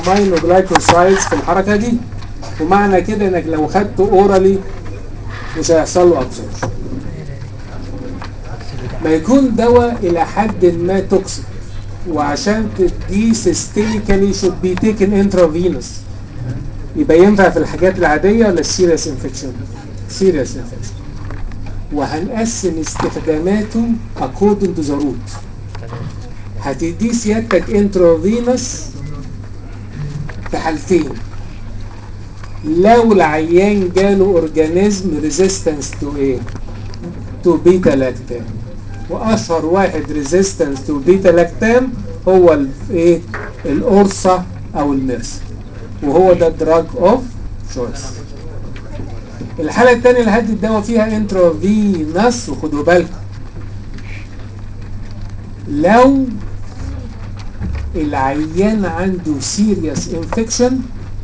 امينو جلايكوسايدز في الحركه دي ومعنى كده انك لو خدته اورالي مش هيحصل له ابسوربشن ما يكون دواء الى حد ما توكسيك وعشان تديه سيستميكالي should be taken intravenous يبقى ينفع في الحاجات العاديه ولا السيريس انفكشن سيريس انفكشن وهنقسم استخداماته according to the route هتديه سيادتك انترافينوس في حالتين لو العيان جاله اورجانيزم ريزيستنس تو ايه تو بيتا لاكتام واشهر واحد ريزيستنس تو بيتا لاكتام هو ايه القرصه او المرس وهو ده دراج اوف شويس الحاله الثانيه اللي هدي الدواء فيها انترافينوس وخدوا بالكم لو العيان عنده سيريس انفكشن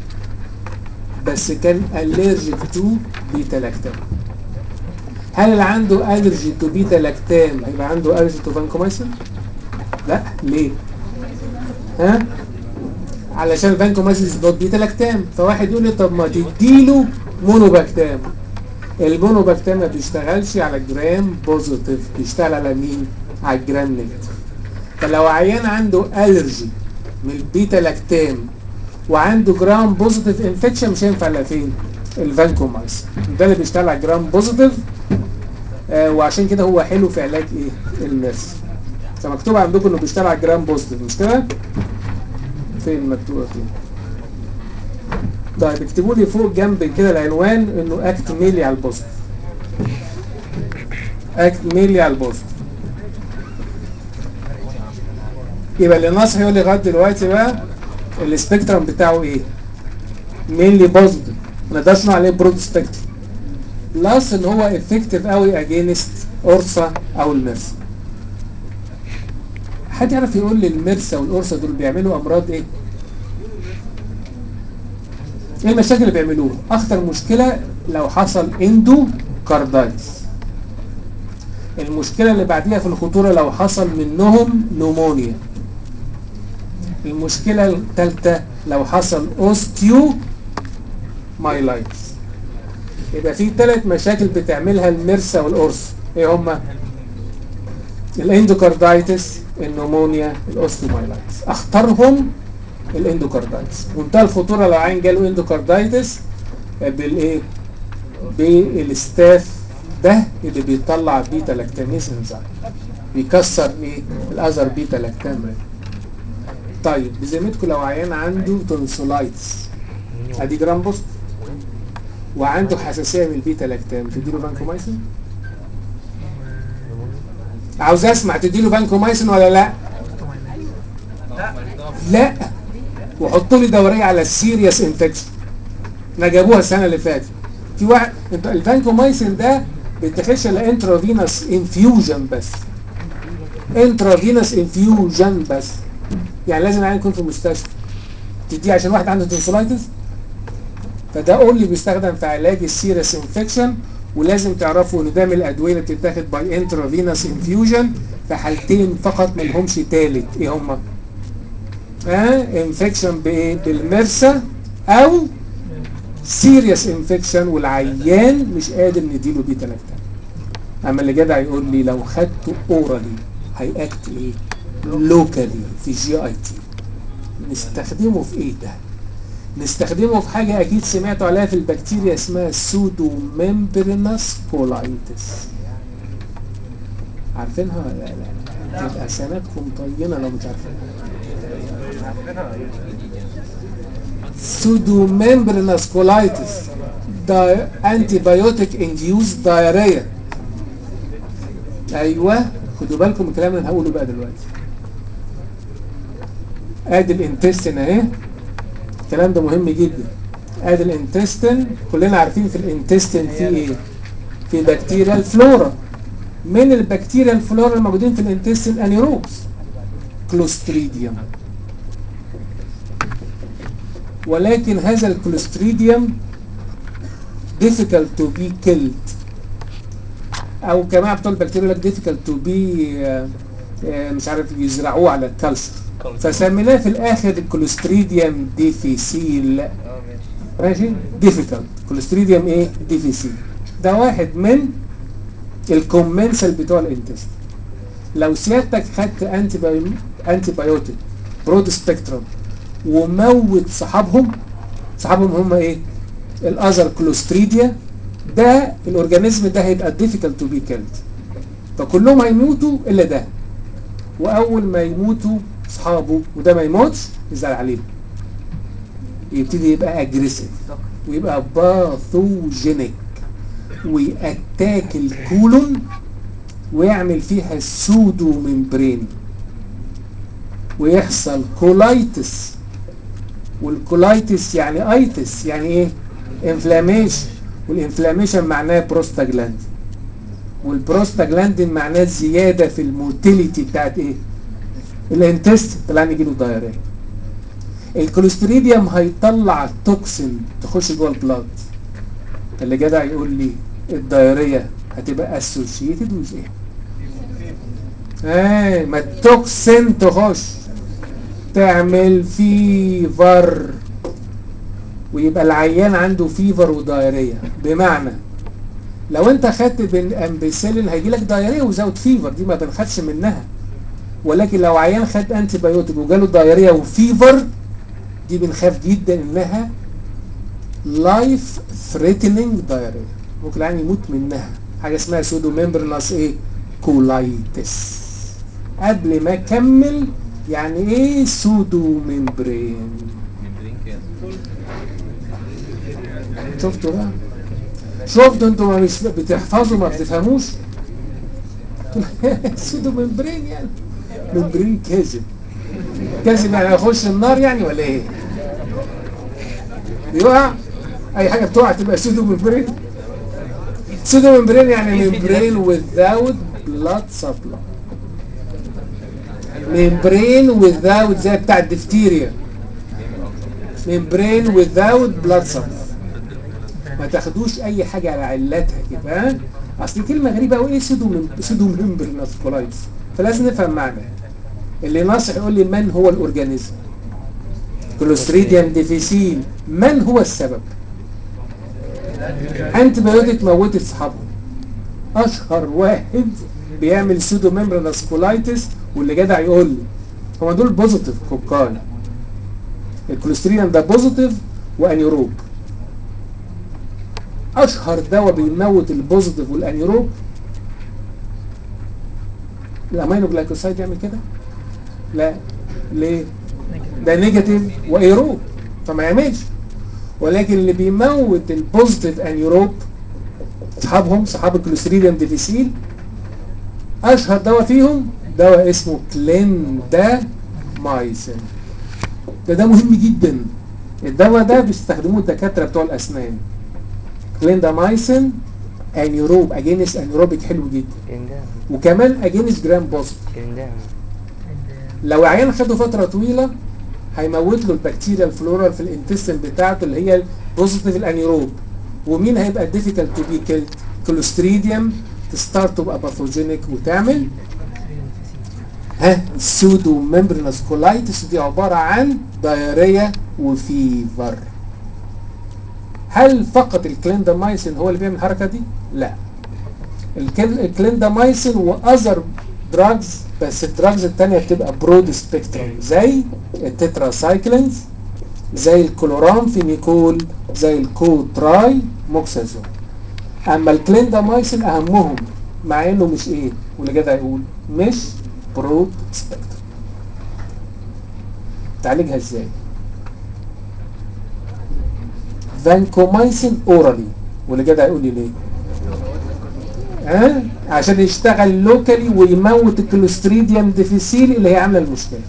بس كان الرجيك تو بيتا لاكتام هل اللي عنده الرجي تو بيتا لاكتام هيبقى عنده الرجي تو فانكومايسين لا ليه ها علشان الفانكومايسين دوت بيتا لاكتام فواحد يقول لي طب ما تديله مونوباكتام المونوباكتام ما بيشتغلش على الجرام بوزيتيف بيشتغل على مين على الجرام نيجاتيف فلو عيان عنده الرجي من البيتا لاكتام وعنده جرام بوزيتيف انفكشن مش هينفع الا فين الفانكومايسين ده اللي بيشتغل على الجرام بوزيتيف آه وعشان كده هو حلو في علاج ايه المرس فمكتوب عندكم انه بيشتغل على الجرام بوزيتيف مش كده فين مكتوبه فين طيب اكتبوا لي فوق جنب كده العنوان انه اكت ميلي على البوزيتيف اكت ميلي على البوزيتيف يبقى اللي ناصح يقول لي لغايه دلوقتي بقى السبيكترم بتاعه ايه مينلي بوزيتيف ما نقدرش نقول عليه برود سبيكترم بلس ان هو افكتيف قوي اجينست اورسا او المرسا حد يعرف يقول لي المرسا والأورسا دول بيعملوا أمراض إيه؟ إيه المشاكل اللي بيعملوها؟ أخطر مشكلة لو حصل اندو كاردايتس المشكلة اللي بعديها في الخطورة لو حصل منهم نمونيا المشكلة الثالثة لو حصل اوستيو مايلايتس يبقى في ثلاث مشاكل بتعملها المرسا والأورسا ايه هما؟ الاندوكاردايتس النمونيا الاوستيومايلايتس اختارهم الاندوكاردايتس منتهى الخطوره لو عين جاله اندوكاردايتس بالايه بالستاف ده اللي بيطلع بيتا لاكتاميز انزيم بيكسر ايه الاذر بيتا لاكتام طيب بذمتكم لو عيان عنده تونسولايتس ادي جرام بوست وعنده حساسيه من البيتا لاكتام تديله فانكومايسين عاوز اسمع تديله فانكومايسين ولا لا لا وحطوا لي دوريه على السيريس انفكشن ما جابوها السنه اللي فاتت في واحد انت الفانكومايسين ده بيتاخدش الا انترافينوس انفيوجن بس انترافينوس انفيوجن بس يعني لازم العيان يكون في المستشفى تديه عشان واحد عنده تونسولايتس فده اونلي بيستخدم في علاج السيريس انفكشن ولازم تعرفوا ان ده من الادويه اللي بتتاخد باي انترافينوس انفيوجن في حالتين فقط ما لهمش تالت ايه هما؟ اه انفكشن بايه؟ بالمرسا او سيريس انفكشن والعيان مش قادر نديله بيتا لاكتام اما اللي جدع يقول لي لو خدته اورالي هيأكت ايه؟ لوكالي في جي اي تي نستخدمه في ايه ده؟ نستخدمه في حاجة أكيد سمعتوا عليها في البكتيريا اسمها سودو ممبرينس كولايتس عارفينها ولا لا لا يبقى سنتكم طينة لو مش عارفينها سودو ممبرينس كولايتس دا انتي بايوتيك انديوز دايريا ايوه خدوا بالكم من الكلام اللي انا هقوله بقى دلوقتي ادي الانتستين اهي الكلام ده مهم جدا ادي الانتستين كلنا عارفين في الانتستين في ايه في بكتيريا الفلورا من البكتيريا الفلورا الموجودين في الانتستين انيروبس كلوستريديوم ولكن هذا الكلوستريديوم difficult to be killed او كمان بتوع البكتيريا لك difficult to be مش عارف يزرعوه على الكالسر فسميناه في الاخر الكوليستريديوم ديفيسيل اه ماشي ماشي ديفيكالت كوليستريديوم ايه ديفيسيل ده واحد من الكومنسال بتوع الانتست لو سيادتك خدت انتي باي... انتي بايوتيك برود سبيكترم وموت صحابهم صحابهم هم ايه الاذر كلوستريديا ده الاورجانيزم ده هيبقى difficult to be killed فكلهم هيموتوا الا ده واول ما يموتوا اصحابه وده ما يموتش يزعل عليهم يبتدي يبقى اجريسيف ويبقى باثوجينيك ويأتاك الكولون ويعمل فيها سودو ممبرين ويحصل كولايتس والكولايتس يعني ايتس يعني ايه انفلاميشن والانفلاميشن معناه بروستاجلاند والبروستاجلاندين معناه زياده في الموتيليتي بتاعت ايه الانتست طلع يجيله دايريه الكوليستريديوم هيطلع توكسين تخش جوه البلاد اللي جدع يقول لي الدايريه هتبقى اسوشيتد ويز ايه ايه ما التوكسين تخش تعمل فيفر ويبقى العيان عنده فيفر ودايريه بمعنى لو انت خدت بين امبيسيلين هيجي لك دايريه وزاوت فيفر دي ما بنخافش منها ولكن لو عيان خد انتي بايوتيك وجاله دايريه وفيفر دي بنخاف جدا انها لايف ثريتنينج دايريا ممكن العيان يموت منها حاجه اسمها سودو ممبرناس ايه كولايتس قبل ما اكمل يعني ايه سودو ممبرين ممبرين كده شفتوا بقى شفتوا انتوا ما مش بتحفظوا ما بتفهموش سودو ممبرين يعني ممبرين كذب كذب يعني هيخش النار يعني ولا ايه بيقع اي حاجه بتقع تبقى سودو ممبرين سودو ممبرين يعني ممبرين without blood supply ممبرين without زي بتاع الدفتيريا ممبرين without blood supply ما تاخدوش اي حاجه على علتها كده ها اصل كلمه غريبه قوي ايه سودو مم... سودو ممبرينس كولايتس فلازم نفهم معنى اللي ناصح يقول لي من هو الاورجانيزم كلوستريديوم ديفيسيل من هو السبب انتي بايوتيك موتت اصحابهم اشهر واحد بيعمل سودو ممبرينس كولايتس واللي جدع يقول لي هو دول بوزيتيف كوكاي الكوليستريديوم ده بوزيتيف وانيروب اشهر دواء بيموت البوزيتيف والانيروب الامينو جلايكوسايد يعمل كده لا ليه ده نيجاتيف وايروب فما يعملش ولكن اللي بيموت البوزيتيف انيروب اصحابهم صحاب الكوليستريديوم ديفيسيل اشهر دواء فيهم دواء اسمه كليندا مايسين ده ده مهم جدا الدواء ده بيستخدموه الدكاتره بتوع الاسنان كليندامايسين انيروب اجينس انيروبيك حلو جدا كلندام وكمان اجينس جرام بوزيتيف كلندام لو عيان خده فتره طويله هيموت له البكتيريا الفلورال في الانتستين بتاعته اللي هي البوزيتيف الانيروب ومين هيبقى ديفيكالت تو بي كيلد كلوستريديوم تستارت تبقى باثوجينيك وتعمل ها سودو ممبرينس كولايتس دي عباره عن دايريا وفيفر هل فقط الكليندامايسين هو اللي بيعمل الحركه دي؟ لا الكل- الكليندامايسين واذر دراجز بس الدراجز التانية بتبقى برود سبيكترم زي التتراسايكلينز زي الكلورامفينيكول زي الكوتراي موكسازون اما الكليندامايسين اهمهم مع انه مش ايه واللي جدع يقول مش برود سبيكترم تعالجها ازاي فانكومايسين اورالي واللي جدع يقول لي ليه ها عشان يشتغل لوكالي ويموت الكلوستريديوم ديفيسيل اللي هي عامله المشكله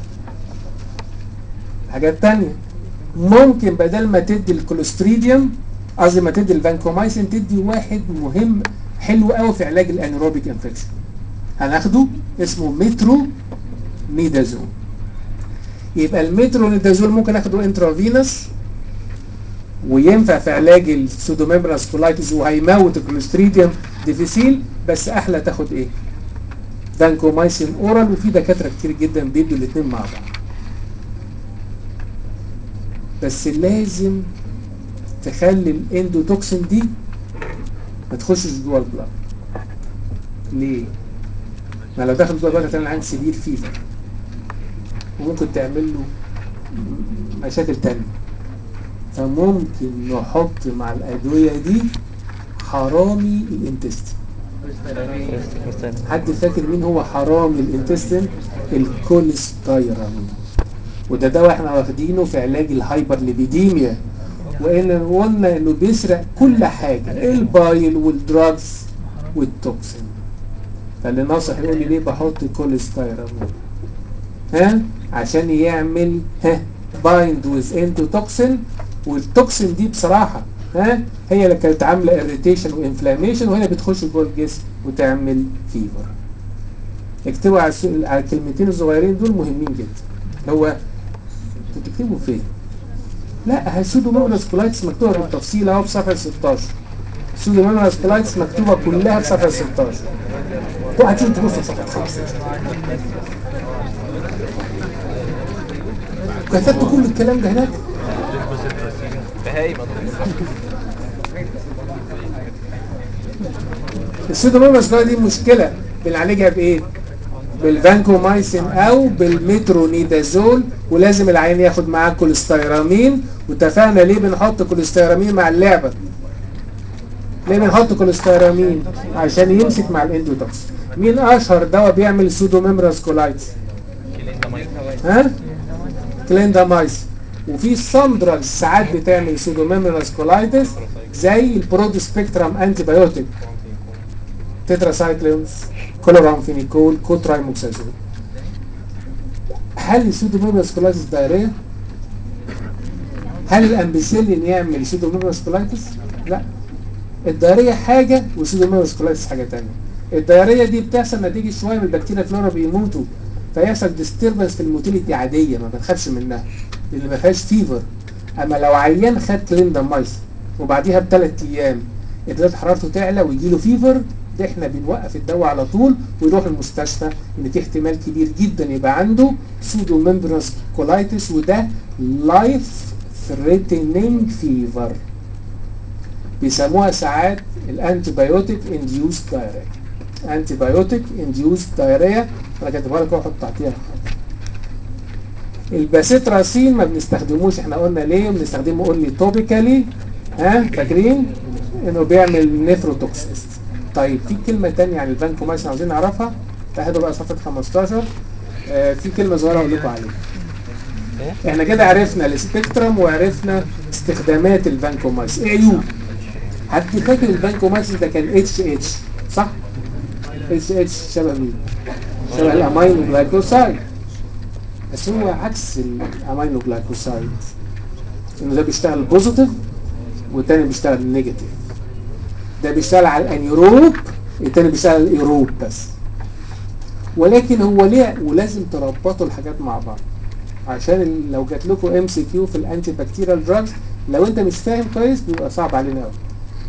حاجات تانية ممكن بدل ما تدي الكلوستريديوم قصدي ما تدي الفانكومايسين تدي واحد مهم حلو قوي في علاج الانيروبيك انفكشن هناخده اسمه مترو ميدازون يبقى المترونيدازول ممكن اخده انترافينوس وينفع في علاج السودوميمبرانس كولايتس وهيموت الكلوستريديوم ديفيسيل بس احلى تاخد ايه؟ فانكومايسين اورال وفي دكاتره كتير جدا بيدوا الاثنين مع بعض بس لازم تخلي الاندوتوكسين دي ما تخشش جوه البلاد ليه؟ ما لو دخل جوه البلاد هتعمل عندي سيفير فيفر وممكن تعمل له مشاكل تانية فممكن نحط مع الأدوية دي حرامي الانتستين حد فاكر مين هو حرامي الانتستين الكوليستيرامين وده دواء احنا واخدينه في علاج الهايبر ليبيديميا وان قلنا انه بيسرق كل حاجه البايل والدراجز والتوكسين فاللي ناصح يقول لي ليه بحط كوليستيرامين ها عشان يعمل ها بايند ويز انتو توكسين والتوكسين دي بصراحه ها هي اللي كانت عامله اريتيشن وانفلاميشن وهي بتخش جوه الجسم وتعمل فيفر اكتبوا على, السو... على الكلمتين الصغيرين دول مهمين جدا هو انتوا تكتبوا فين لا السودو ميمورس كولايتس مكتوبه بالتفصيل اهو في صفحه 16 السودو ميمورس كولايتس مكتوبه كلها في صفحه 16 وهتيجي تبص في صفحه 15 كتبت كل الكلام ده هناك بهايم السودوموناس بقى دي مشكلة بنعالجها بايه؟ بالفانكومايسين او بالمترونيدازول ولازم العيان ياخد معاه كوليستيرامين واتفقنا ليه بنحط كوليستيرامين مع اللعبة ليه بنحط كوليستيرامين عشان يمسك مع الاندوتوكس مين اشهر دواء بيعمل سودوميمراس كولايتس ها كليندامايسين وفي سام دراجز ساعات بتعمل سودوميمراس كولايتس زي البرود سبيكترم انتي بايوتيك تتراسايكلينز كولورامفينيكول كوترايموكسازول هل السودوميمراس كولايتس دايريه؟ هل الامبيسيلين يعمل سودوميمراس كولايتس؟ لا الدايريه حاجه والسودوميمراس كولايتس حاجه ثانيه الدايريه دي بتحصل نتيجه شويه من البكتيريا فلورا بيموتوا فيحصل ديستربنس في الموتيليتي عاديه ما بنخافش منها اللي ما فيهاش فيفر اما لو عيان خد كليندامايسين وبعديها بثلاث ايام درجه حرارته تعلى ويجي له فيفر ده احنا بنوقف الدواء على طول ويروح المستشفى ان في احتمال كبير جدا يبقى عنده سودو ممبرس كولايتس وده لايف ثريتنينج فيفر بيسموها ساعات الانتي بايوتيك انديوس دايريا انتي بايوتيك انديوس دايريا انا كاتبها لك واحط تحتيها الباسيتراسين ما بنستخدموش احنا قلنا ليه بنستخدمه اونلي توبيكالي ها فاكرين انه بيعمل نيفروتوكسيس طيب في كلمه ثانيه عن الفانكومايسين عاوزين نعرفها تاخدوا بقى صفحه 15 آه في كلمه صغيره اقول لكم عليها احنا كده عرفنا السبيكترم وعرفنا استخدامات الفانكومايسين ايه عيوب حد فاكر الفانكومايسين ده كان اتش اتش صح اتش اتش شبه مين شبه الامينو جلايكوسايد بس هو عكس الامينو جلايكوسايد انه ده بيشتغل بوزيتيف والتاني بيشتغل نيجاتيف ده بيشتغل على الانيروب التاني بيشتغل الايروب بس ولكن هو ليه ولازم تربطوا الحاجات مع بعض عشان لو جات لكم ام سي كيو في الانتي بكتيريال دراجز لو انت مش فاهم كويس بيبقى صعب علينا قوي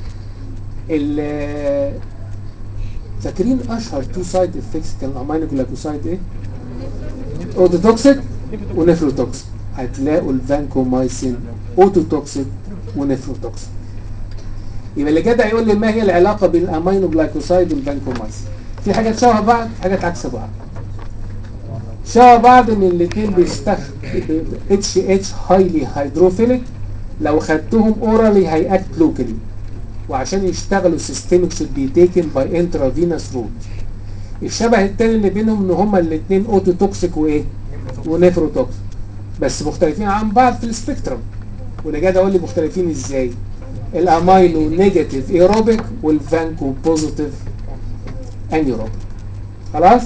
فاكرين اشهر تو سايد افكتس كان الامينو جلايكوسايد ايه؟ اوتوتوكسيك ونفروتوكسيك هتلاقوا الفانكومايسين اوتوتوكسيك ونفروتوكسيك يبقى اللي جدع يقول لي ما هي العلاقه بين الامينو جلايكوسايد والفانكومايسين في حاجات شبه بعض حاجات عكس بعض شبه بعض ان الاثنين بيستخدم اتش اتش هايلي هيدروفيليك لو خدتهم اورالي هيأكت لوكالي وعشان يشتغلوا سيستميك should be taken by intravenous route الشبه التاني اللي بينهم ان هما الاثنين اوتو توكسيك وايه ونيفروتوكسيك بس مختلفين عن بعض في السبيكترم واللي جاي اقول لي مختلفين ازاي الامينو نيجاتيف ايروبيك والفانكو بوزيتيف انيروبيك خلاص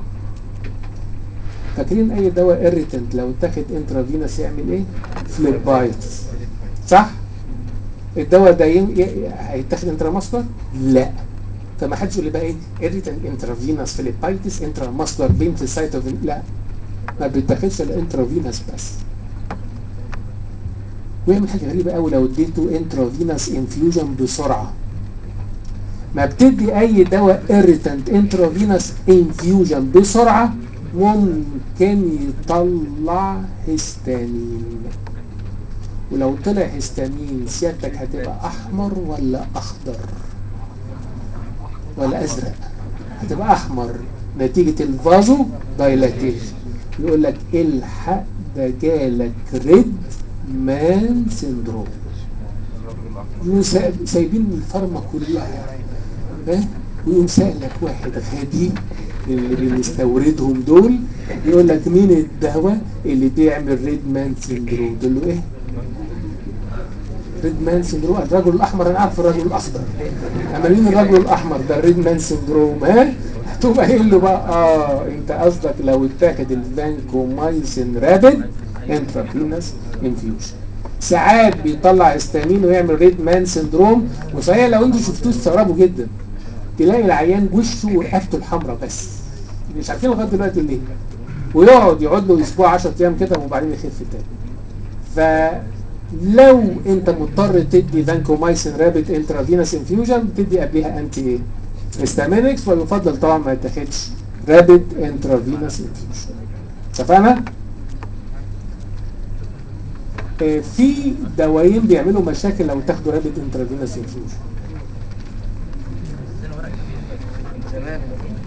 فاكرين اي دواء اريتنت لو اتاخد انترافينوس يعمل ايه فليبايتس صح الدواء ده ين... ي... هيتاخد انتراماسكولار لا فما حدش يقول لي بقى ايه اريتنت انترافينوس فليبايتس انتراماسكولار بينت سايتوفين لا ما بيتاخدش الانترافينوس بس ويعمل حاجه غريبه قوي لو اديته انترافينوس انفيوجن بسرعه ما بتدي اي دواء اريتنت انترافينوس انفيوجن بسرعه ممكن يطلع هيستامين ولو طلع هستامين سيادتك هتبقى احمر ولا اخضر ولا ازرق هتبقى احمر نتيجة الفازو دايلاتيشن يقول لك الحق ده جالك ريد مان سيندروم يقوموا سا- سايبين الفارما كلها ها ويقوم سألك واحد غبي من اللي بنستوردهم دول يقول لك مين الدواء اللي بيعمل ريد مان سيندروم تقول له ايه ريد مان سيندروم الرجل الاحمر انا عارف الرجل الاخضر اما مين الرجل الاحمر ده الريد مان سيندروم ها هتقوم قايل له بقى اه انت قصدك لو اتاخد الفانكومايسين رابد انترافينس انفيوجن ساعات بيطلع هستامين ويعمل ريد مان سيندروم وصحيح لو انتوا شفتوه تستغربوا جدا تلاقي العيان وشه ورقبته الحمراء بس مش عارفين لغايه دلوقتي ليه ويقعد يقعد له اسبوع 10 ايام كده وبعدين يخف تاني فلو انت مضطر تدي فانكومايسين رابت انترافينس انفيوجن بتدي قبلها انتي ايه هيستامينكس ويفضل طبعا ما يتاخدش رابت انترافينس انفيوجن اتفقنا؟ آه، في دوايين بيعملوا مشاكل لو تاخدوا رابت انترافينس انفيوجن زمان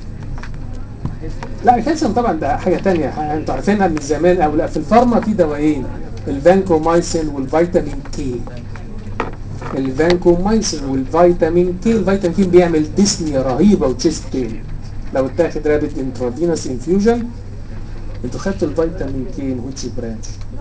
لا الكالسيوم طبعا ده حاجه تانية ح- انتوا عارفينها من زمان او لا في الفارما في دوايين الفانكومايسين والفيتامين كي الفانكومايسين والفيتامين كي الفيتامين كي بيعمل ديسنيا رهيبه وتشيست بين لو اتاخد رابط انترافينوس انفيوجن انتوا خدتوا الفيتامين كي ان ويتش برانش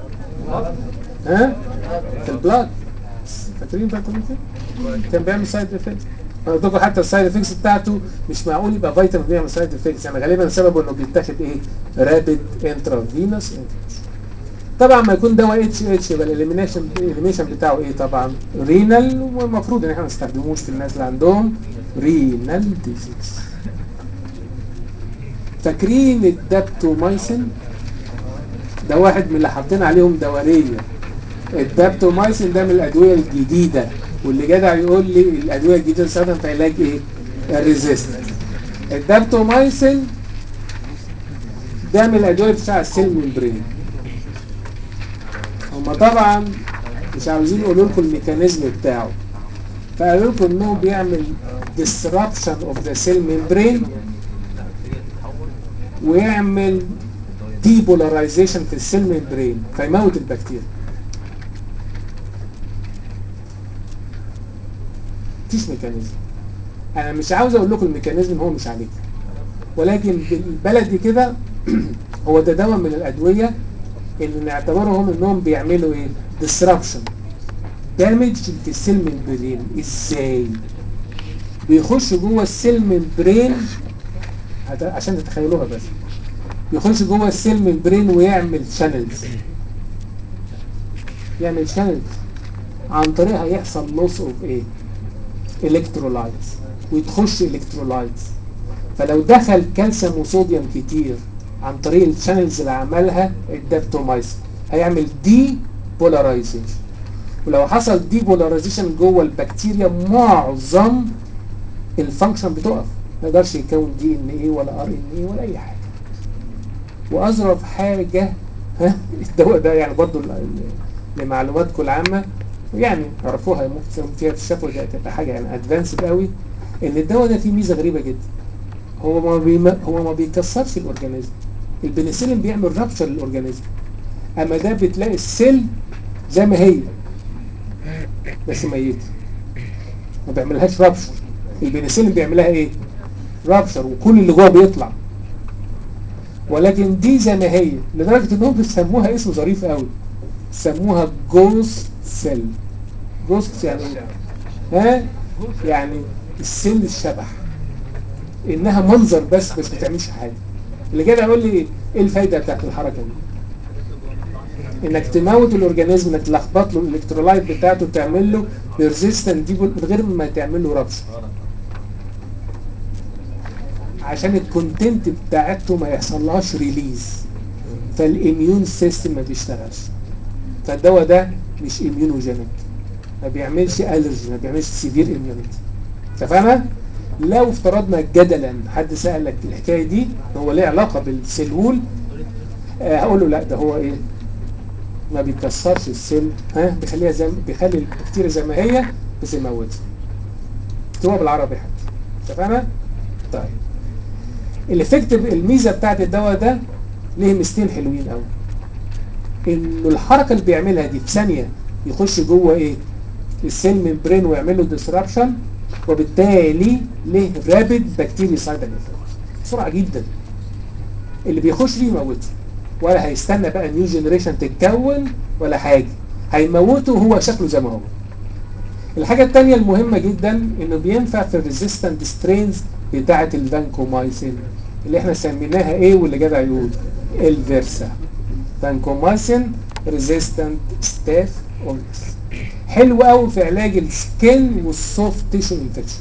ها في البلاد فاكرين فيتامين كي كان بيعمل سايد افكت انا قلت لكم حتى السايد افكتس بتاعته مش معقول يبقى فيتامين بيعمل سايد افكتس يعني غالبا سببه انه بيتاخد ايه رابد انترافينوس طبعا ما يكون دواء اتش اتش يبقى الاليمينيشن الاليميشن بتاعه ايه طبعا رينال والمفروض ان احنا ما نستخدموش في الناس اللي عندهم رينال ديزيز فاكرين الدابتومايسين ده واحد من اللي حاطين عليهم دوريه الدابتومايسين ده من الادويه الجديده واللي جدع يقول لي الادويه الجديده تستخدم في علاج ايه الريزيستنس الدابتومايسين ده من الادويه بتاع السيل ممبرين هما طبعا مش عاوزين يقولوا لكم الميكانيزم بتاعه فقالوا لكم انه بيعمل disruption of the cell membrane ويعمل depolarization في السيل ممبرين فيموت البكتيريا مفيش ميكانيزم انا مش عاوز اقول لكم الميكانيزم هو مش عليك ولكن بالبلدي كده هو ده دواء من الادويه اللي نعتبرهم انهم بيعملوا ايه disruption damage في السيل ممبرين ازاي بيخش جوه السيل ممبرين هت- عشان تتخيلوها بس يخش جوه السيل ممبرين ويعمل شانلز يعمل شانلز عن طريقها يحصل لوس اوف ايه الكترولايتس وتخش الكترولايتس فلو دخل كالسيوم وصوديوم كتير عن طريق الشانلز اللي عملها الدابتومايسين هيعمل دي بولاريزيشن ولو حصل دي بولاريزيشن جوه البكتيريا معظم الفانكشن بتقف ما يقدرش يكون دي ان ايه ولا ار ان ايه ولا اي حاجه واظرف حاجه ها الدواء ده يعني برضو ل- ل- لمعلوماتكم العامه يعني تعرفوها ممكن تسموا فيها في الشفوي ده تبقى حاجه يعني ادفانسد قوي ان الدواء ده فيه ميزه غريبه جدا هو ما بيم... هو ما بيكسرش الاورجانيزم البنسلين بيعمل رابشر للاورجانيزم اما ده بتلاقي السيل زي ما هي بس ميته ما بيعملهاش رابشر البنسلين بيعملها ايه رابشر وكل اللي جوه بيطلع ولكن دي زي ما هي لدرجه انهم بيسموها اسم ظريف قوي سموها جوست سيل جوست يعني ايه ها يعني السيل الشبح انها منظر بس بس ما بتعملش حاجه اللي كده يقول لي ايه الفايده بتاعت الحركه دي انك تموت الاورجانيزم انك تلخبط له الالكترولايت بتاعته تعمل له بيرزيستنت دي من غير ما تعمل له ربش عشان الكونتنت بتاعته ما يحصلهاش ريليز فالاميون سيستم ما بيشتغلش فالدواء ده مش اميونوجينيك ما بيعملش الرجي ما بيعملش سيفير اميونيتي اتفقنا لو افترضنا جدلا حد سألك الحكاية دي هو ليه علاقة بالسلول آه هقول له لا ده هو ايه ما بيكسرش السيل ها بيخليها زي بيخلي البكتيريا زي ما هي بس يموتها اكتبوها بالعربي حتى اتفقنا؟ طيب الافكتيف الميزه بتاعت الدواء ده ليه ميزتين حلوين قوي انه الحركه اللي بيعملها دي في ثانيه يخش جوه ايه السيل ممبرين ويعمل له ديسربشن وبالتالي له رابيد بكتيريا سايدال بسرعه جدا اللي بيخش فيه يموته ولا هيستنى بقى نيو جنريشن تتكون ولا حاجه هيموته وهو شكله زي ما هو الحاجه الثانيه المهمه جدا انه بينفع في الريزيستنت سترينز بتاعه الفانكومايسين اللي احنا سميناها ايه واللي جدع يقول الفيرسا فانكومايسين ريزيستنت ستاف اوركس حلو قوي في علاج السكين والسوفت تيشو انفكشن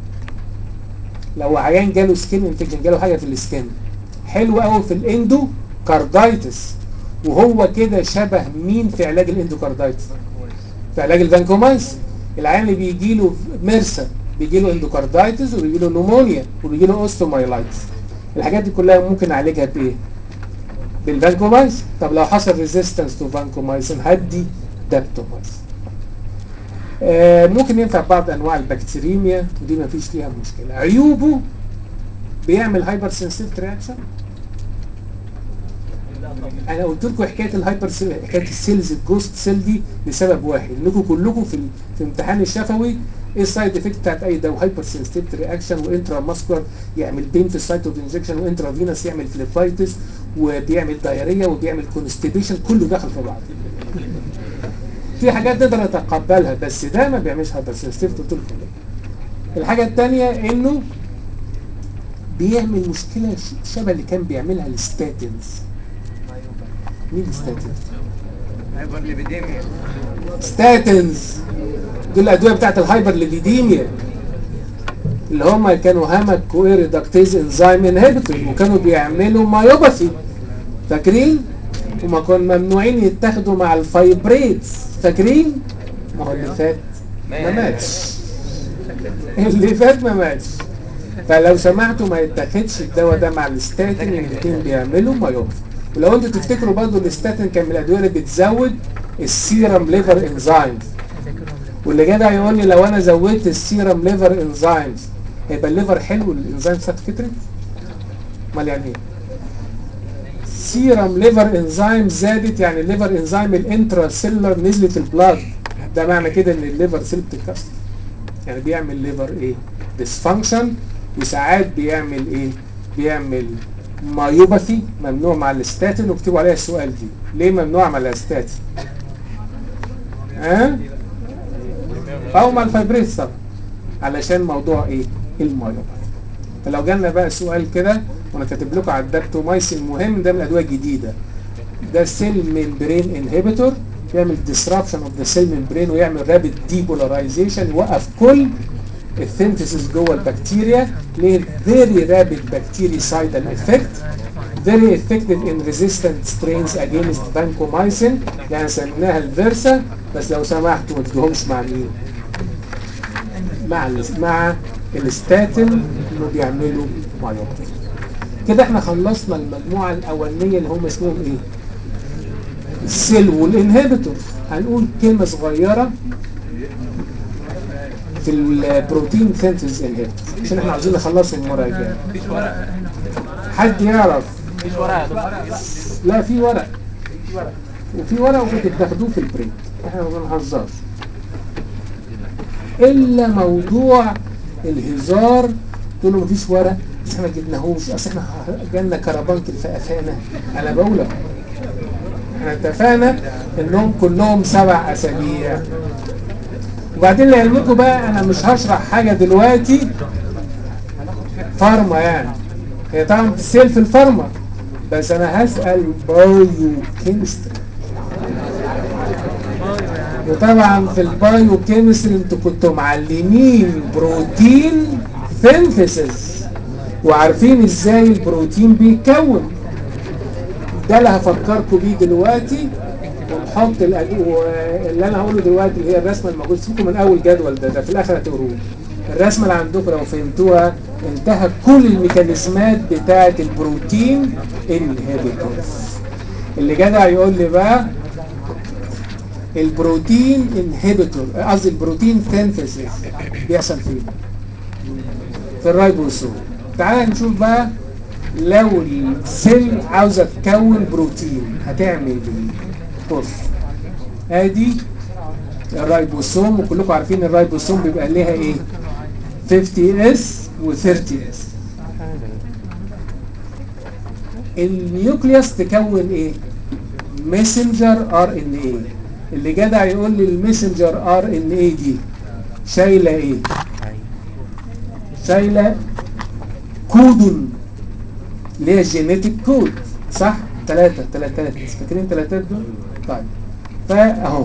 لو عيان جاله سكين انفكشن جاله حاجه في السكين حلو قوي في الاندو كاردايتس وهو كده شبه مين في علاج الاندوكاردايتس في علاج الفانكومايس العيان اللي بيجي له ميرسا بيجي له اندوكاردايتس وبيجي له نمونيا وبيجي له اوستومايلايتس الحاجات دي كلها ممكن اعالجها بايه بالفانكومايس طب لو حصل ريزيستنس تو فانكومايسين هدي دابتومايس آه ممكن ينفع بعض انواع البكتيريميا ودي ما فيش فيها مشكله عيوبه بيعمل هايبر سنسيتيف رياكشن انا قلت لكم حكايه الهايبر سيل حكايه السيلز الجوست سيل دي لسبب واحد انكم كلكم في ال- في امتحان الشفوي ايه السايد افكت بتاعت اي دواء هايبر سنسيتيف رياكشن وانترا ماسكولار يعمل بين في السايت اوف انجكشن وانترا فينس يعمل فليبايتس وبيعمل دايريا وبيعمل كونستيبيشن كله داخل في بعض في حاجات نقدر نتقبلها بس ده ما بيعملش هايبر سنسيتيف قلت لكم ليه. الحاجه الثانيه انه بيعمل مشكله ش- شبه اللي كان بيعملها الستاتينز مين الستاتينز؟ هايبر ليبيديميا ستاتنز دول الادويه بتاعت الهايبر ليبيديميا اللي هم كانوا هامك كويريدكتيز انزيم انهبيتور وكانوا بيعملوا مايوباثي فاكرين وما كانوا ممنوعين يتاخدوا مع الفايبريتس فاكرين ما هو اللي فات ما ماتش اللي فات ما ماتش فلو سمحتوا ما يتاخدش الدواء ده مع الستاتين الاثنين بيعملوا مايوباثي ولو انتوا تفتكروا برضه الستاتين كان من الادويه اللي بتزود السيرم ليفر انزيمز واللي جدع يقول لي لو انا زودت السيرم ليفر انزيمز هيبقى الليفر حلو الانزيمز بتاعته كترت امال يعني ايه سيرم ليفر انزيم زادت يعني الليفر انزيم الانترا سيلر نزلت البلاد ده معنى كده ان الليفر سيل بتتكسر يعني بيعمل ليفر ايه ديسفانكشن وساعات بيعمل ايه بيعمل مايوباثي ممنوع مع الاستاتين واكتبوا عليها السؤال دي ليه ممنوع مع الاستاتين ها او مع الفايبريز طبعا علشان موضوع ايه المايوباثي فلو جالنا بقى سؤال كده وانا كاتب لكم على الدابتومايسين مهم ده من الادويه الجديده ده سيل ممبرين انهبيتور يعمل disruption اوف ذا سيل ممبرين ويعمل رابيد ديبولاريزيشن يوقف كل السينثيسيس جوه البكتيريا ليه فيري رابيد بكتيريسايدال افكت very effective in resistant strains against vancomycin يعني سميناها الفيرسا بس لو سمحتوا ما تدوهمش مع مين؟ مع ال مع الستاتين اللي بيعملوا مايوباثي كده احنا خلصنا المجموعه الاولانيه اللي هم اسمهم ايه؟ السيل والانهبيتور هنقول كلمه صغيره في البروتين سينثيز انهبيتور عشان احنا عاوزين نخلصهم المره الجايه مفيش ورق حد يعرف مفيش ورق يا دكتور لا في ورق وفي ورق وكنتوا بتاخدوه في البريك احنا ما بنهزرش الا موضوع الهزار تقول له مفيش ورق بس احنا ما جبناهوش اصل احنا جالنا كربانك في قفانا انا بقول لك احنا اتفقنا انهم كلهم سبع اسابيع وبعدين لعلمكم بقى انا مش هشرح حاجه دلوقتي فارما يعني هي طبعا بتسال في الفارما بس انا هسال بايو كيمستري وطبعا في البايو كيمستري انتوا كنتوا معلمين بروتين سينثيسيس وعارفين ازاي البروتين بيتكون ده اللي هفكركم بيه دلوقتي ونحط الأد- و- اللي انا هقوله دلوقتي اللي هي الرسمه الموجوده سيبكم من اول جدول ده ده في الاخر هتقروه الرسمه اللي عندكم لو فهمتوها انتهى كل الميكانيزمات بتاعه البروتين انهبيتورز اللي جدع يقول لي بقى البروتين انهبيتور قصدي البروتين سينثيسيس بيحصل فين في الرايبوسوم تعال نشوف بقى لو السيل عاوزه تكون بروتين هتعمل ايه بص ادي الرايبوسوم وكلكم عارفين الرايبوسوم بيبقى ليها ايه 50 اس و 30 اس النيوكليوس تكون ايه ميسنجر ار ان اي اللي جدع يقول لي الميسنجر ار ان اي دي شايله ايه شايله كود اللي هي الجينيتك كود صح ثلاثة ثلاثات فاكرين ثلاثات دول طيب فاهو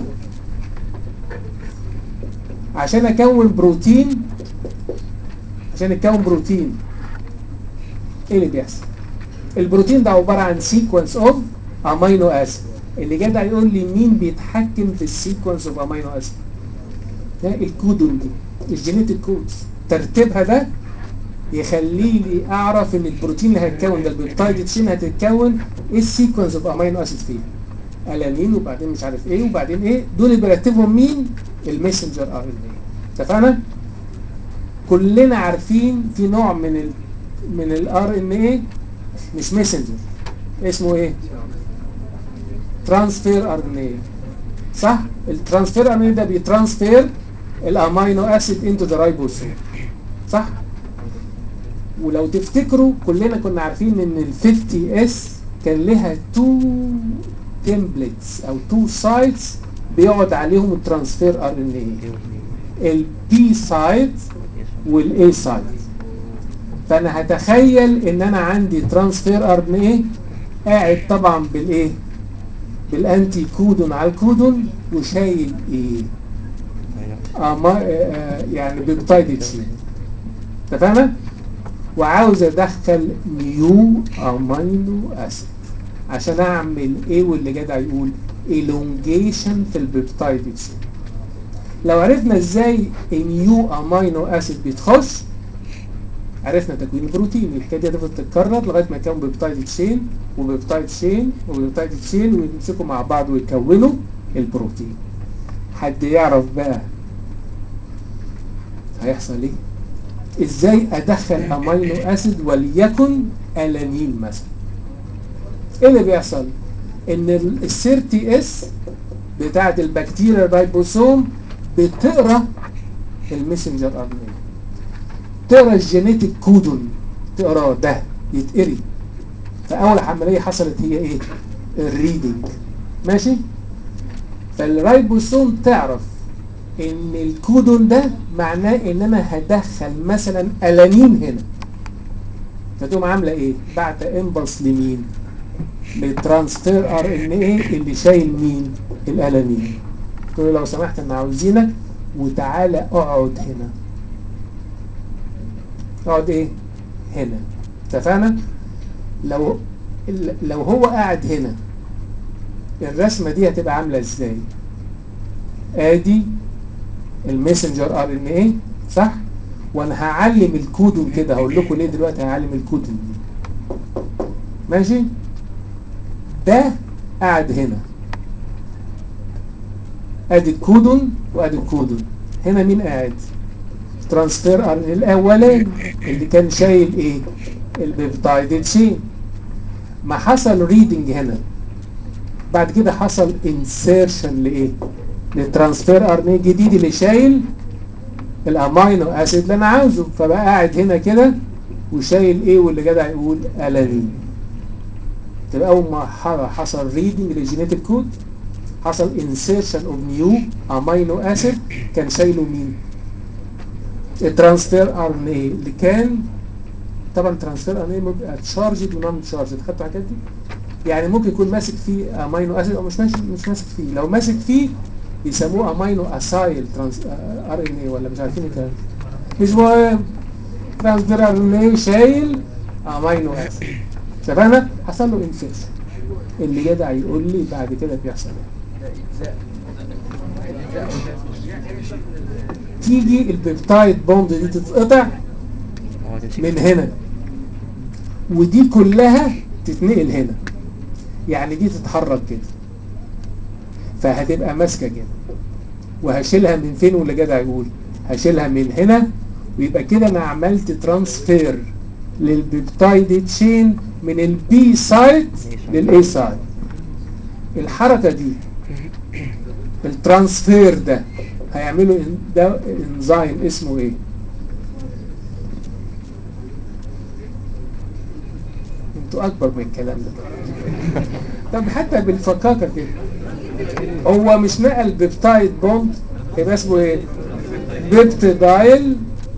عشان اكون بروتين عشان اكون بروتين ايه اللي بيحصل البروتين ده عبارة عن سيكونس اوف امينو اسيد اللي جدع يقول لي مين بيتحكم في السيكونس اوف امينو اسيد ده الكودون دي الجينيتك كودز ترتيبها ده يخلي لي اعرف ان البروتين اللي هيتكون ده البيبتايد تشين هتتكون ايه السيكونس اوف امينو اسيد فيه الانين وبعدين مش عارف ايه وبعدين ايه دول اللي بيرتبهم مين الميسنجر ار ان اي اتفقنا كلنا عارفين في نوع من ال من الار ان اي مش ميسنجر اسمه ايه ترانسفير ار ان اي صح الترانسفير ار ان اي ده بيترانسفير الامينو اسيد انتو ذا رايبوسوم صح ولو تفتكروا كلنا كنا عارفين ان ال 50 اس كان لها تو تمبلتس او تو سايتس بيقعد عليهم الترانسفير ار ان اي البي سايت والاي سايت فانا هتخيل ان انا عندي ترانسفير ار ان اي قاعد طبعا بالايه بالانتي كودون على الكودون وشايل ايه أما آه يعني بيبتايد تشين اتفقنا وعاوز ادخل نيو امينو اسيد عشان اعمل ايه واللي جدع يقول elongation في البيبتايد تشين لو عرفنا ازاي النيو امينو اسيد بتخش عرفنا تكوين البروتين الحكايه دي هتفضل تتكرر لغايه ما يكون بيبتايد تشين وبيبتايد تشين وبيبتايد تشين ويمسكوا مع بعض ويكونوا البروتين حد يعرف بقى هيحصل ايه ازاي ادخل امينو اسيد وليكن الانين مثلا ايه اللي بيحصل ان السيرتي اس بتاعت البكتيريا الرايبوسوم بتقرا المسنجر ار ان اي تقرا الجينيتك كودون تقراه ده يتقري فاول عمليه حصلت هي ايه الريدنج ماشي فالرايبوسوم تعرف ان الكودون ده معناه ان انا هدخل مثلا الانين هنا فتقوم عامله ايه بعت امبلس لمين للترانسفير ار ان ايه اللي شايل مين الالانين تقول له لو سمحت انا عاوزينك وتعالى اقعد هنا اقعد ايه هنا اتفقنا لو لو هو قاعد هنا الرسمه دي هتبقى عامله ازاي ادي الميسنجر ار ان ايه صح وانا هعلم الكودون كده هقول لكم ليه دلوقتي هعلم الكودون دي ماشي ده قاعد هنا ادي الكودون وادي الكودون هنا مين قاعد ترانسفير ار الاولاني اللي كان شايل ايه البيبتايد تشين ما حصل ريدنج هنا بعد كده حصل انسيرشن لايه للترانسفير ار ان جديد اللي شايل الامينو اسيد اللي انا عاوزه فبقى قاعد هنا كده وشايل ايه واللي جدع يقول الانين تبقى اول ما حصل ريدنج للجينيتك كود حصل انسيرشن اوف نيو امينو اسيد كان شايله مين الترانسفير ار ان اي اللي كان طبعا ترانسفير ار ان اي بيبقى تشارجد ونون تشارجد خدتوا الحاجات دي يعني ممكن يكون ماسك فيه امينو اسيد او مش ماسك مش ماسك فيه لو ماسك فيه بيسموه امينو اسايل ترانس ار ان اي ولا مش عارفين الكلام مش مهم ترانسفير ار ان اي شايل امينو اسيد اتفقنا حصل له انفكشن اللي جدع يقول لي بعد كده بيحصل ايه تيجي البيبتايد بوند دي تتقطع من هنا ودي كلها تتنقل هنا يعني دي تتحرك كده فهتبقى ماسكه كده وهشيلها من فين واللي جدع يقول هشيلها من هنا ويبقى كده انا عملت ترانسفير للبيبتايد تشين من البي سايد للاي سايد الحركه دي الترانسفير ده هيعملوا إن- ده انزيم اسمه ايه انتوا اكبر من الكلام ده طب حتى بالفكاكه كده هو مش نقل بيبتايد بوند يبقى اسمه ايه بيبتيدايل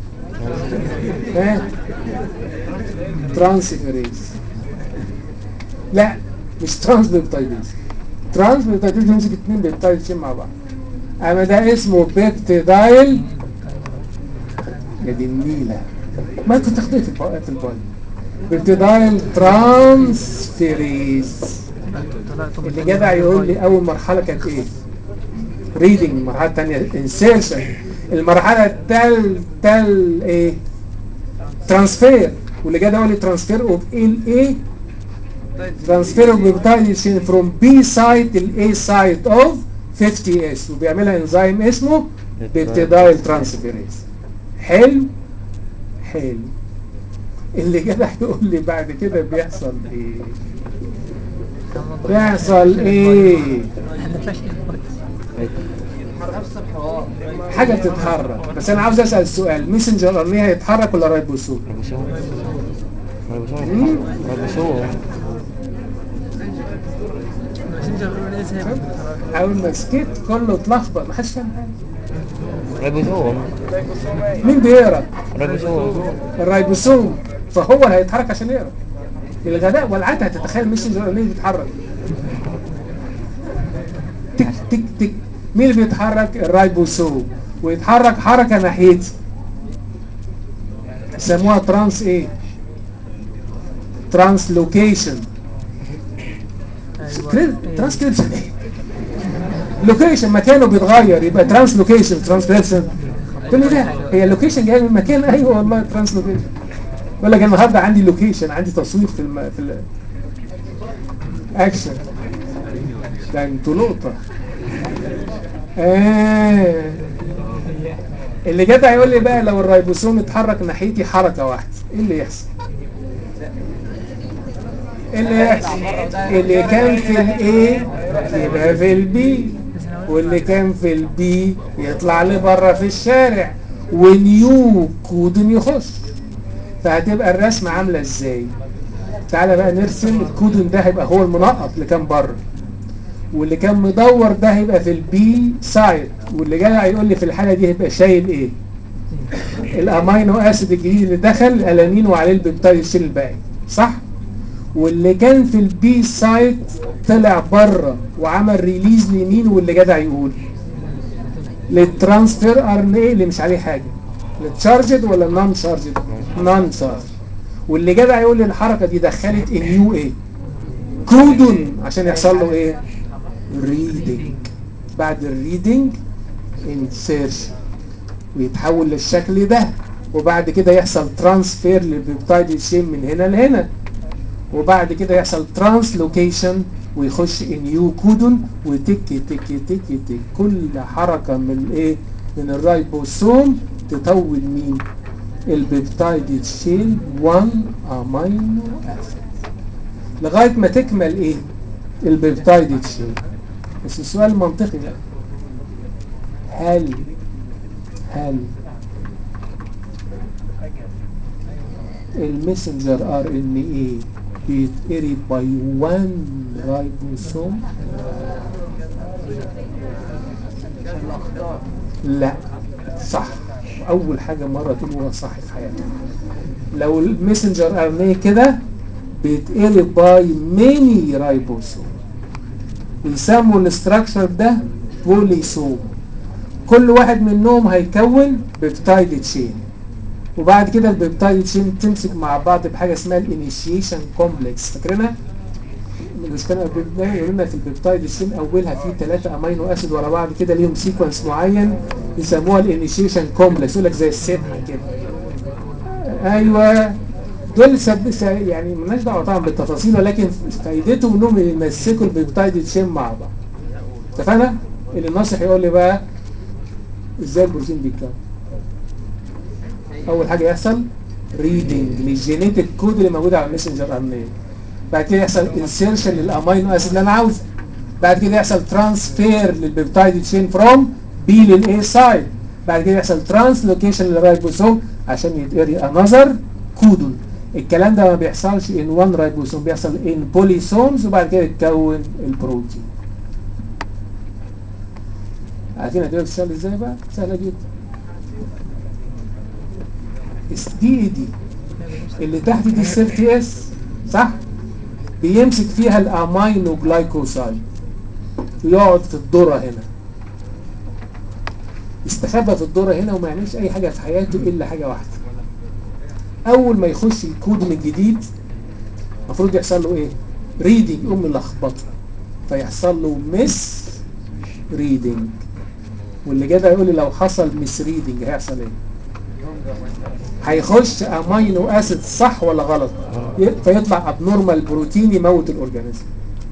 ها ترانسفيريز لا مش ترانس بيبتايديز ترانس بيبتايديز بيمسك اتنين بيبتايد شين مع بعض اما ده اسمه بيبتيدايل يا دي النيلة ما كنت تاخديه في الباقي في الباقي بيبتيدايل ترانسفيريز اللي جدع يقول لي اول مرحله كانت ايه ريدنج المرحله الثانيه انسيرشن المرحله الثالثه ايه ترانسفير واللي جدع يقول لي ترانسفير اوف ال ايه ترانسفير اوف بيبتايديشن فروم بي سايت الاي سايت اوف 50 اس وبيعملها انزيم اسمه بيبتيدايل ترانسفيريز حلو حلو اللي جدع يقول لي بعد كده بيحصل ايه بيحصل ايه نفس الحوار حاجة بتتحرك بس انا عاوز اسأل سؤال ميسنجر ار هيتحرك ولا رايبوسوم ريبوسوم ريبوسوم ريبوسوم اول ما سكت كله اتلخبط ما حدش فاهم حاجة ريبوسوم مين بيقرا ريبوسوم الرايبوسوم فهو اللي هيتحرك عشان يقرا الغباء والعادة هتتخيل ميسنجر ار بيتحرك تك تك تك مين اللي بيتحرك الرايبوسوم ويتحرك حركة ناحيتي يسموها ترانس ايه ترانسلوكيشن ترانسكريبشن ايه لوكيشن مكانه بيتغير يبقى ترانسلوكيشن ترانسكريبشن تقول لي لا هي اللوكيشن جاي من مكان ايوه والله ترانسلوكيشن يقول لك النهارده عندي لوكيشن عندي تصوير في الم... في ال... اكشن ده انتوا لقطه آه. اللي جدع يقول لي بقى لو الريبوسوم اتحرك ناحيتي حركه واحده ايه اللي يحصل ايه اللي يحصل اللي كان في الاي يبقى في البي واللي كان في البي يطلع لي بره في الشارع ونيو كودن يخش فهتبقى الرسمه عامله ازاي تعالى بقى نرسم الكودن ده هيبقى هو المنقط اللي كان بره واللي كان مدور ده هيبقى في البي سايد واللي جاي هيقول لي في الحاله دي هيبقى شايل ايه الامينو اسيد الجديد اللي دخل الالانين وعليه البيبتايد يشيل الباقي صح واللي كان في البي سايت طلع بره وعمل ريليز لمين واللي جدع يقول للترانسفير ار ان ايه اللي مش عليه حاجه للتشارجد ولا نون تشارجد نون تشارج واللي جدع يقول لي الحركه دي دخلت اليو ايه كودون عشان يحصل له ايه ريدنج بعد الريدنج انسيرشن ويتحول للشكل ده وبعد كده يحصل ترانسفير للبيبتايد شين من هنا لهنا وبعد كده يحصل ترانسلوكيشن ويخش نيو كودون وتك تك تك تك كل حركه من ايه من الرايبوسوم تطول مين البيبتايد تشين 1 امينو اسيد لغايه ما تكمل ايه البيبتايد تشين بس السؤال المنطقي بقى هل هل المسنجر ار ان ايه بيتقري باي 1 رايبوسوم لا صح اول حاجه مره تقولوها صح في حياتك لو المسنجر ار ان ايه كده بيتقلب باي ميني رايبوسوم بيسموا الاستراكشر ده بوليسوم كل واحد منهم هيكون بيبتايد تشين وبعد كده البيبتايد تشين تمسك مع بعض بحاجه اسمها الانيشيشن كومبلكس فاكرينها؟ مش كانوا يقولوا لنا في البيبتايد تشين اولها فيه ثلاثه امينو اسيد ورا بعض كده ليهم سيكونس معين يسموها الانيشيشن كومبلكس يقول لك زي السبحه كده ايوه دول سب... س- يعني مالناش دعوه طبعا بالتفاصيل ولكن فايدتهم انهم يمسكوا البيبتايد تشين مع بعض اتفقنا اللي الناصح يقول لي بقى ازاي البروتين بيتكون اول حاجه يحصل ريدنج للجينيتك كود اللي موجود على المسنجر ار ان اي بعد كده يحصل انسيرشن للامينو اسيد اللي انا عاوزه بعد كده يحصل ترانسفير للبيبتايد تشين فروم بي للاي سايد بعد كده يحصل ترانسلوكيشن للرايبوسوم عشان يتقري انذر كودون الكلام ده ما بيحصلش ان وان رايبوسوم بيحصل ان بوليسومز وبعد كده يتكون البروتين عارفين هتقدر تشتغل ازاي بقى سهله جدا اس دي اي دي اللي تحت دي السير تي اس صح بيمسك فيها الامينو جلايكوسايد ويقعد في الذره هنا استخبى في الذره هنا وما يعملش اي حاجه في حياته الا حاجه واحده اول ما يخش الكودون الجديد المفروض يحصل له ايه ريدنج يقوم ملخبطه فيحصل له مس ريدنج واللي جدع يقول لي لو حصل مس ريدنج هيحصل ايه هيخش امينو اسيد صح ولا غلط ي- فيطلع ابنورمال بروتين يموت الاورجانيزم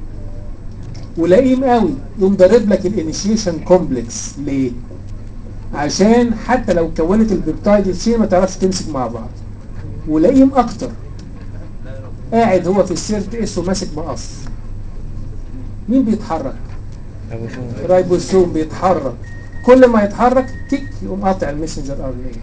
ولئيم قوي يقوم ضارب لك الانيشيشن كومبلكس ليه عشان حتى لو كونت البيبتايد تشين ما تعرفش تمسك مع بعض ولئيم اكتر قاعد هو في السيرت اس وماسك مقص مين بيتحرك ريبوسوم رايبوسوم بيتحرك كل ما يتحرك تك يقوم قاطع المسنجر ار ان اي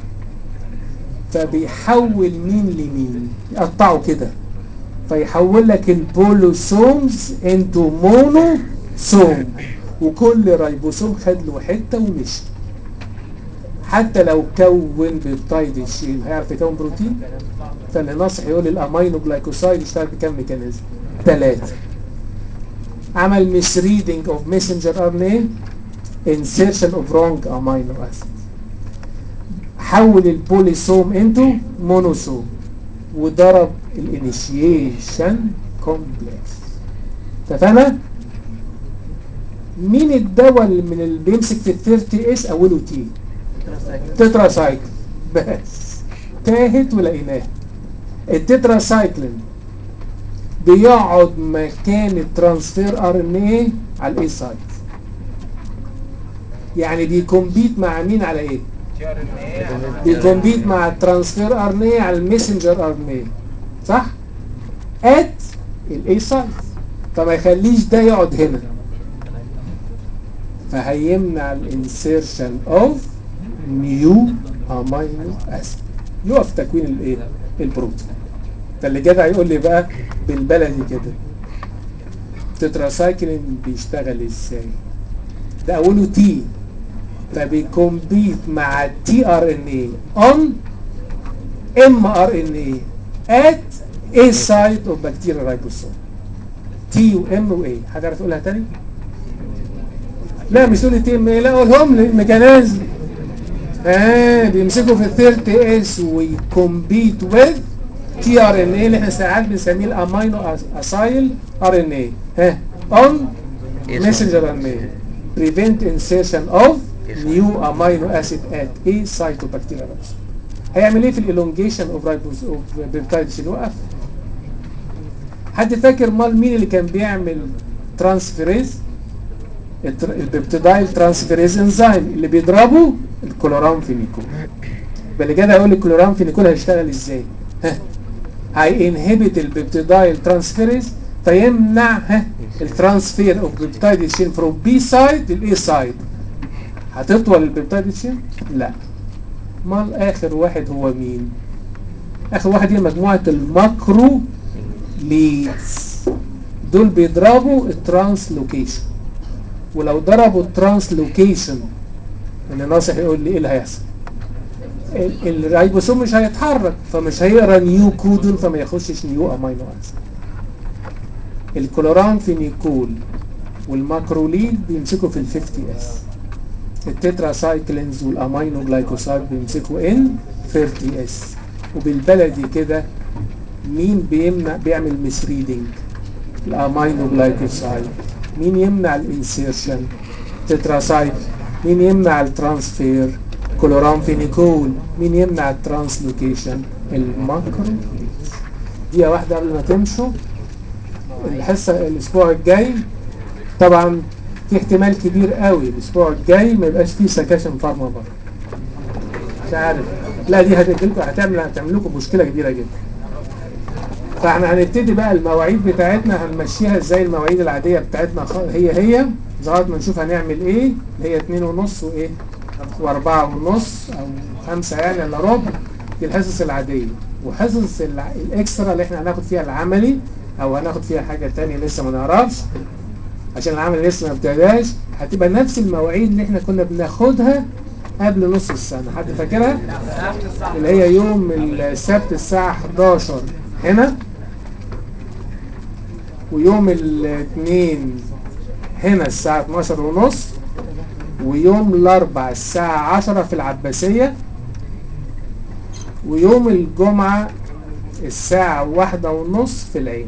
فبيحول مين لمين يقطعه كده فيحول لك البولوسومز انتو مونوسوم وكل رايبوسوم خد له حته ومشي حتى لو كون بيبتايد تشين هيعرف يكون بروتين فاللي ناصح يقول الامينو جلايكوسايد يشتغل بكام ميكانيزم ثلاثه عمل مس ريدنج اوف ميسنجر ار ان اي insertion of wrong amino acid حول البوليسوم انتو مونوسوم وضرب الانيشيشن كومبلكس اتفقنا مين الدواء اللي من اللي بيمسك في ال 30 اس اوله تي تترا سايكل بس تاهت ولقيناه التترا سايكلين بيقعد مكان الترانسفير ار ان ايه على الاي سايت يعني بيكمبيت مع مين على ايه بيكمبيت مع الترانسفير ار ان ايه على الميسنجر ار ان ايه صح ات الاي سايت فما يخليش ده يقعد هنا فهيمنع الانسيرشن اوف نيو امينو اسيد يقف تكوين الايه البروتين فاللي جدع يقول لي بقى بالبلدي كده تتراسايكلين بيشتغل ازاي ده اوله تي فبيكمبيت مع التي ار ان اي اون ام ار ان اي ات اي سايت اوف بكتيريا رايبوسوم تي وام واي حد يعرف يقولها تاني؟ لا مش تقول تي ام اي لا قولهم لي الميكانيزم اه بيمسكوا في الثيرت اس ويكمبيت وذ تي ار ان اي اللي احنا ساعات بنسميه الامينو اسايل ار ان اي ها اون messenger RNA prevent insertion of new amino acid at a site of bacterial ribosome هيعمل ايه في الالونجيشن اوف رايبوز اوف بيبتايدز يوقف حد فاكر مال مين اللي كان بيعمل ترانسفيريز البيبتيدايل ترانسفيريز انزيم اللي بيضربه الكلورامفينيكول باللي كده اقول الكلورامفينيكول هيشتغل ازاي ها هينهبت البيبتيدايل ترانسفيريز فيمنع ها الترانسفير اوف بيبتايد تشين فروم بي سايد للاي سايد هتطول البيبتايد تشين لا امال اخر واحد هو مين اخر واحد هي مجموعه الماكرو ليدز دول بيضربوا الترانسلوكيشن ولو ضربوا الترانسلوكيشن اللي ناصح يقول لي ايه اللي هيحصل ال- الرايبوسوم مش هيتحرك فمش هيقرا نيو كودون فما يخشش نيو امينو اسيد الكلورانفينيكول والماكروليد بيمسكوا في ال 50 اس التترا سايكلينز والامينو جلايكوسايد بيمسكوا ان 30 اس وبالبلدي كده مين بيمنع بيعمل مسريدنج الامينو جلايكوسايد مين يمنع الانسيرشن تتراسايد مين يمنع الترانسفير كلورامفينيكول مين يمنع الترانسلوكيشن الماكرو دقيقة واحدة قبل ما تمشوا الحصة الأسبوع الجاي طبعا في احتمال كبير قوي الاسبوع الجاي ما يبقاش فيه سكاشن فارما بره مش عارف لا دي هتقلكم هتعمل هتعمل لكم مشكله كبيره جدا فاحنا هنبتدي بقى المواعيد بتاعتنا هنمشيها زي المواعيد العاديه بتاعتنا خ- هي هي لغايه ما نشوف هنعمل ايه اللي هي اتنين ونص وايه واربعة ونص او خمسة يعني الا ربع دي الحصص العادية وحصص الع- الاكسترا اللي احنا هناخد فيها العملي او هناخد فيها حاجة تانية لسه ما نعرفش عشان العمل لسه ما ابتداش هتبقى نفس المواعيد اللي احنا كنا بناخدها قبل نص السنة حد فاكرها؟ اللي هي يوم السبت الساعة 11 هنا ويوم الاثنين هنا الساعة 12 ونص ويوم الاربع الساعة 10 في العباسية ويوم الجمعة الساعة واحدة ونص في العين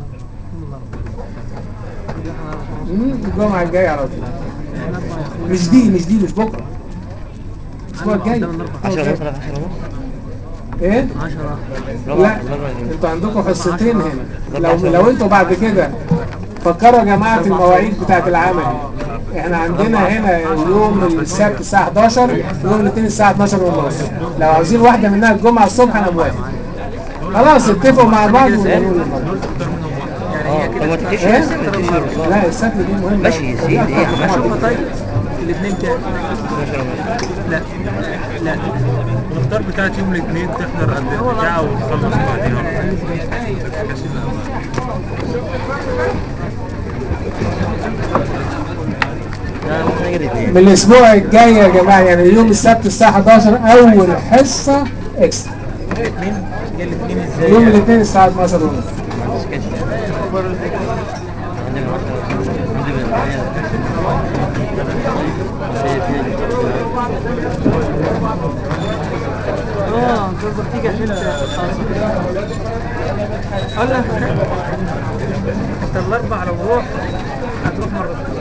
مم، الجمعة الجاية على طول مش دي مش دي مش بكرة الأسبوع الجاي 10 ونص ولا 10 ونص ايه؟ 10 لا انتوا عندكم حصتين هنا لو لو انتوا بعد كده فكروا يا جماعه في المواعيد بتاعت العمل احنا عندنا هنا يوم السبت الساعه 11 ويوم الاثنين الساعه 12 ونص لو عاوزين واحده منها الجمعه الصبح انا موافق خلاص اتفقوا مع بعض وقولوا لي مرة. اه طب ما تحكيش ايه؟ بس ما تحكيش والله لا السبت دي مهمه ماشي يزيد ايه يا عم ماشي طيب الاثنين كام؟ 12 ونص لا لا المختار بتاعت يوم الاثنين تحضر قبل البتاع وتخلص بعدين لا ممكن اجي الاثنين من الاسبوع الجاي يا جماعه يعني يوم السبت الساعه 11 اول حصه اكسترا الاثنين الاثنين ازاي؟ يوم الاثنين الساعه 12 ونص ما عنديش كاش عندي من 10 عندي من 8 اه انت قصدك تيجي عشان قال لك انت الاربع لو روح هتروح مرتين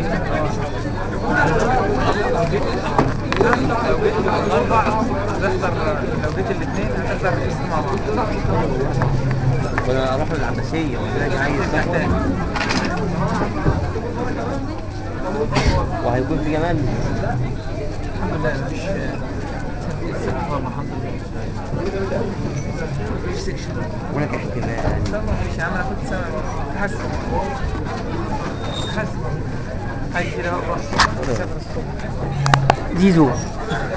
لو جيت الاربع هتحضر لو جيت الاثنين هتحضر الاثنين مع بعض وانا اروح للعباسيه وهناك عايز محتاج وهيكون في كمان الحمد لله مش الحمد لله مفيش سكشن هناك احتمال مفيش يا عم انا كنت سامع حاسس حاسس عايز يجي لها الصبح زيزو